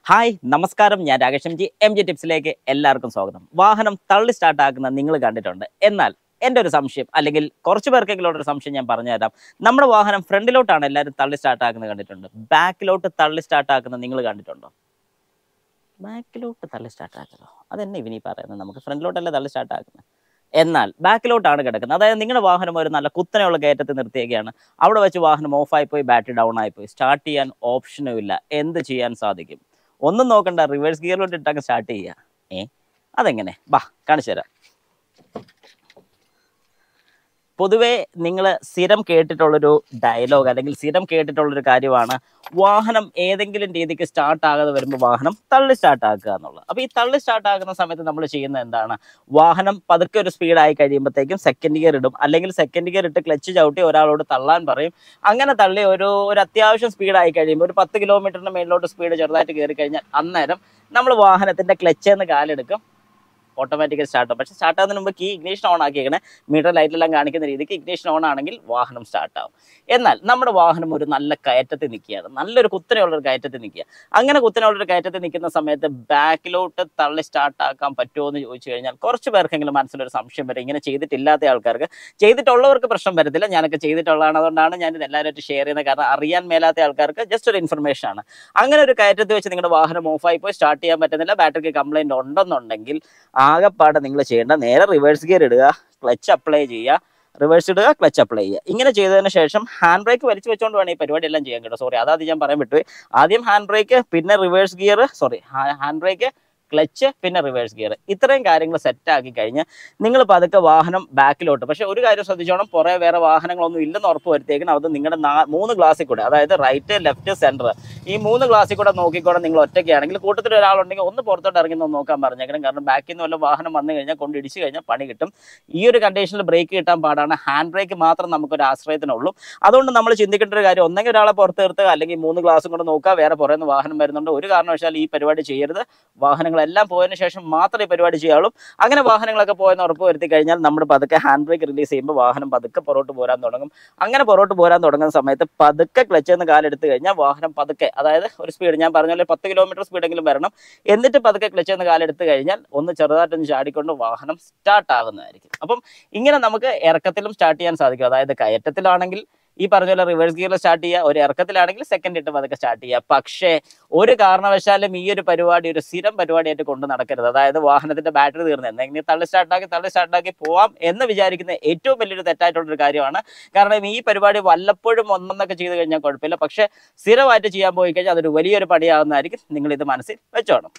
hi നമസ്കാരം ഞാൻ Rakesh M G M G ടിപ്സിലേക്ക് എല്ലാവർക്കും സ്വാഗതം വാഹനം തള്ളി സ്റ്റാർട്ട് ആക്കുന്നത് നിങ്ങൾ കണ്ടിട്ടുണ്ട് എന്നാൽ എൻ്റെ ഒരു സംശയം അല്ലെങ്കിൽ കുറച്ച് പേർക്കെങ്കിലും ഒരു സംശയം ഞാൻ പറഞ്ഞുതരാം നമ്മുടെ വാഹനം ഫ്രണ്ടിലോട്ടാണ് എല്ലാവരും തള്ളി സ്റ്റാർട്ട് ആക്കുന്നത് കണ്ടിട്ടുണ്ട് ബാക്കിലോട്ട് തള്ളി സ്റ്റാർട്ട് ആക്കുന്നത് നിങ്ങൾ കണ്ടിട്ടുണ്ടോ ബാക്കിലോട്ട് തള്ളി സ്റ്റാർട്ട് ആക്കുന്നോ അതെന്നെ ഇവനീ പറയുന്നത് നമുക്ക് ഫ്രണ്ടിലോട്ടല്ലേ തള്ളി സ്റ്റാർട്ട് ആക്കുന്നത് എന്നാൽ ബാക്കിലോട്ടാണ് കിടക്കുന്നത് അതായത് നിങ്ങളുടെ വാഹനം ഒരു നല്ല കുത്തനെയുള്ള കയറ്റത്തിൽ നിർത്തിയൊക്കെയാണ് അവിടെ വെച്ച് വാഹനം ഓഫായി പോയി ബാറ്ററി ഡൗൺ ആയിപ്പോയി സ്റ്റാർട്ട് ചെയ്യാൻ ഓപ്ഷനും ഇല്ല എന്ത് ചെയ്യാൻ സാധിക്കും ഒന്നും നോക്കണ്ട റിവേഴ്സ് ഗിയറിലോട്ട് ഇട്ടങ്ങ് സ്റ്റാർട്ട് ചെയ്യുക ഏ അതെങ്ങനെ ബാ കാണിച്ചു തരാം പൊതുവേ നിങ്ങൾ സ്ഥിരം കേട്ടിട്ടുള്ളൊരു ഡയലോഗ് അല്ലെങ്കിൽ സ്ഥിരം കേട്ടിട്ടുള്ളൊരു കാര്യമാണ് വാഹനം ഏതെങ്കിലും രീതിക്ക് സ്റ്റാർട്ട് ആകാതെ വരുമ്പോൾ വാഹനം തള്ളി സ്റ്റാർട്ട് ആക്കുക എന്നുള്ളത് അപ്പോൾ ഈ തള്ളി സ്റ്റാർട്ട് ആകുന്ന സമയത്ത് നമ്മൾ ചെയ്യുന്നത് എന്താണ് വാഹനം പതുക്കെ ഒരു സ്പീഡായി കഴിയുമ്പോഴത്തേക്കും സെക്കൻഡ് ഗിയർ ഇടും അല്ലെങ്കിൽ സെക്കൻഡ് ഗിയർ ഇട്ട് ക്ലച്ച് ചവിട്ടി ഒരാളോട് തള്ളാൻ പറയും അങ്ങനെ തള്ളി ഒരു ഒരു അത്യാവശ്യം സ്പീഡായി കഴിയുമ്പോൾ ഒരു പത്ത് കിലോമീറ്ററിന് മേളിലോട്ട് സ്പീഡ് ചെറുതായിട്ട് കയറി കഴിഞ്ഞാൽ അന്നേരം നമ്മൾ വാഹനത്തിന്റെ ക്ലച്ചെന്ന് കാലെടുക്കും ഓട്ടോമാറ്റിക്കലി സ്റ്റാർട്ട് ആവും പക്ഷേ സ്റ്റാർട്ട് ആവുന്നതിന് മുമ്പ് കീ ഇഗ്നീഷൻ ഓൺ ആക്കിയേക്കണേ മീറ്റർ ലൈറ്റെല്ലാം കാണിക്കുന്ന രീതിക്ക് ഇഗ്നീഷൻ ഓൺ ആണെങ്കിൽ വാഹനം സ്റ്റാർട്ട് ആവും എന്നാൽ നമ്മുടെ വാഹനം ഒരു നല്ല കയറ്റത്തിൽ നിൽക്കുകയാണ് നല്ലൊരു കുത്തനെയുള്ള ഒരു കയറ്റത്തിൽ നിൽക്കുക അങ്ങനെ കുത്തനെയുള്ള ഒരു കയറ്റത്തിൽ നിൽക്കുന്ന സമയത്ത് ബാക്കിലോട്ട് തള്ളി സ്റ്റാർട്ട് ആക്കാൻ പറ്റുമോ എന്ന് ചോദിച്ചു കഴിഞ്ഞാൽ കുറച്ച് പേർക്കെങ്കിലും മനസ്സിലൊരു സംശയം വരും ഇങ്ങനെ ചെയ്തിട്ടില്ലാത്ത ആൾക്കാർക്ക് ചെയ്തിട്ടുള്ളവർക്ക് പ്രശ്നം വരത്തില്ല ഞാനൊക്കെ ചെയ്തിട്ടുള്ളതാണ് അതുകൊണ്ടാണ് ഞാൻ ഇത് എല്ലാവരുമായിട്ട് ഷെയർ ചെയ്യുന്നത് കാരണം അറിയാൻ മേലാത്ത ആൾക്കാർക്ക് ജസ്റ്റ് ഒരു ഇൻഫർമേഷൻ ആണ് അങ്ങനെ ഒരു കയറ്റത്തിൽ വെച്ച് നിങ്ങളുടെ വാഹനം ഓഫായി പോയി സ്റ്റാർട്ട് ചെയ്യാൻ പറ്റുന്നില്ല ബാറ്ററിക്ക് കംപ്ലൈന്റ് ഉണ്ടെന്നുണ്ടെങ്കിൽ ആകെപ്പാടെ നിങ്ങൾ ചെയ്യേണ്ട നേരെ റിവേഴ്സ് ഗിയർ ഇടുക ക്ലച്ച് അപ്ലൈ ചെയ്യുക റിവേഴ്സ് ഇടുക ക്ലച്ച് അപ്ലൈ ചെയ്യുക ഇങ്ങനെ ചെയ്തതിന് ശേഷം ഹാൻഡ് ബ്രേക്ക് വലിച്ചു വെച്ചുകൊണ്ട് വേണം ഈ പരിപാടി എല്ലാം ചെയ്യാൻ കേട്ടോ സോറി അതാദ്യം ഞാൻ പറയാൻ വിട്ടുപോയി ആദ്യം ഹാൻഡ് ബ്രേക്ക് പിന്നെ reverse gear sorry hand brake clutch പിന്നെ റിവേഴ്സ് ഗിയർ ഇത്രയും കാര്യങ്ങൾ സെറ്റ് ആക്കി കഴിഞ്ഞ് നിങ്ങൾ പതുക്കെ വാഹനം ബാക്കിലോട്ട് പക്ഷെ ഒരു കാര്യം ശ്രദ്ധിച്ചോണം പുറേ വേറെ വാഹനങ്ങളൊന്നും ഇല്ലെന്ന് ഉറപ്പ് വരുത്തിയേക്കണം അത് നിങ്ങളുടെ നാ- മൂന്ന് ഗ്ലാസ്സിൽ കൂടെ അതായത് റൈറ്റ് ലെഫ്റ്റ് സെന്റർ ഈ മൂന്ന് ഗ്ലാസ്സിൽ കൂടെ നോക്കിക്കൂടെ നിങ്ങൾ ഒറ്റയ്ക്കാണെങ്കിൽ കൂട്ടത്തിൽ ഒരാളുണ്ടെങ്കിൽ ഒന്ന് പുറത്തോട്ട് ഇറങ്ങി ഒന്ന് നോക്കാൻ പറഞ്ഞേക്കണം കാരണം ബാക്കിൽ നിന്ന് വല്ല വാഹനം വന്നു കഴിഞ്ഞാൽ കൊണ്ട് ഇടിച്ചു കഴിഞ്ഞാൽ പണി കിട്ടും ഈ ഒരു കണ്ടീഷനിൽ ബ്രേക്ക് കിട്ടാൻ പാടാണ് ഹാൻഡ് ബ്രേക്ക് മാത്രം നമുക്കൊരു ആശ്രയത്തിനുള്ളൂ അതുകൊണ്ട് നമ്മൾ ചിന്തിക്കേണ്ട ഒരു കാര്യം ഒന്നെങ്കിൽ ഒരാളെ പുറത്ത് നിർത്തുക അല്ലെങ്കിൽ മൂന്ന് ഗ്ലാസും കൂടെ നോക്കുക വേറെ പുറമെ നിന്ന് വാഹനം വരുന്നുണ്ട് ഒരു കാരണവശാലും ഈ പരിപാടി ചെയ്യരുത് വാഹനങ്ങളെല്ലാം പോയതിനു ശേഷം മാത്രമേ ഈ പരിപാടി ചെയ്യാവുള്ളൂ അങ്ങനെ വാഹനങ്ങളൊക്കെ പോയെന്ന് ഉറപ്പ് വരുത്തി കഴിഞ്ഞാൽ നമ്മൾ പതുക്കെ ഹാൻഡ് ബ്രേക്ക് റിലീസ് ചെയ്യുമ്പോൾ വാഹനം പതുക്കെ പുറകോട്ട് പോരാൻ തുടങ്ങും അങ്ങനെ പുറകോട്ട് പോരാൻ തുടങ്ങുന്ന സമയത്ത് പതുക്കെ ക്ലച്ച് എന്ന് കാലെടുത്ത് കഴിഞ്ഞാൽ വാഹനം പതുക്കെ അതായത് ഒരു സ്പീഡ് ഞാൻ പറഞ്ഞ പോലെ പത്ത് കിലോമീറ്റർ സ്പീഡെങ്കിലും വരണം എന്നിട്ട് പതുക്കെ ക്ലച്ച് എന്ന് കാലെടുത്ത് കഴിഞ്ഞാൽ ഒന്ന് ചെറുതായിട്ടൊന്ന് ചാടിക്കൊണ്ട് വാഹനം സ്റ്റാർട്ട് ആകുന്നതായിരിക്കും അപ്പം ഇങ്ങനെ നമുക്ക് ഇറക്കത്തിലും സ്റ്റാർട്ട് ചെയ്യാൻ സാധിക്കും അതായത് കയറ്റത്തിലാണെങ്കിൽ ഈ പറഞ്ഞ പോലെ റിവേഴ്സ് ഗിയറിൽ സ്റ്റാർട്ട് ചെയ്യുക ഒരു ഇറക്കത്തിലാണെങ്കിൽ സെക്കൻഡ് ഇട്ട് പതുക്കെ സ്റ്റാർട്ട് ചെയ്യുക പക്ഷേ ഒരു കാരണവശാലും ഈ ഒരു പരിപാടി ഒരു സ്ഥിരം പരിപാടിയായിട്ട് കൊണ്ട് നടക്കരുത് അതായത് വാഹനത്തിന്റെ ബാറ്ററി തീർന്ന് എന്തെങ്കിലും തള്ളി സ്റ്റാർട്ടാക്കി തള്ളി സ്റ്റാർട്ടാക്കി പോവാം എന്ന് വിചാരിക്കുന്ന ഏറ്റവും വലിയൊരു തെറ്റായിട്ടുള്ളൊരു കാര്യമാണ് കാരണം ഈ പരിപാടി വല്ലപ്പോഴും ഒന്നൊന്നൊക്കെ ചെയ്ത് കഴിഞ്ഞാൽ കുഴപ്പമില്ല പക്ഷേ സ്ഥിരമായിട്ട് ചെയ്യാൻ പോയി കഴിഞ്ഞാൽ അതൊരു വലിയൊരു പണിയാവുന്നതായിരിക്കും നിങ്ങൾ ഇത് മനസ്സിൽ വെച്ചോണം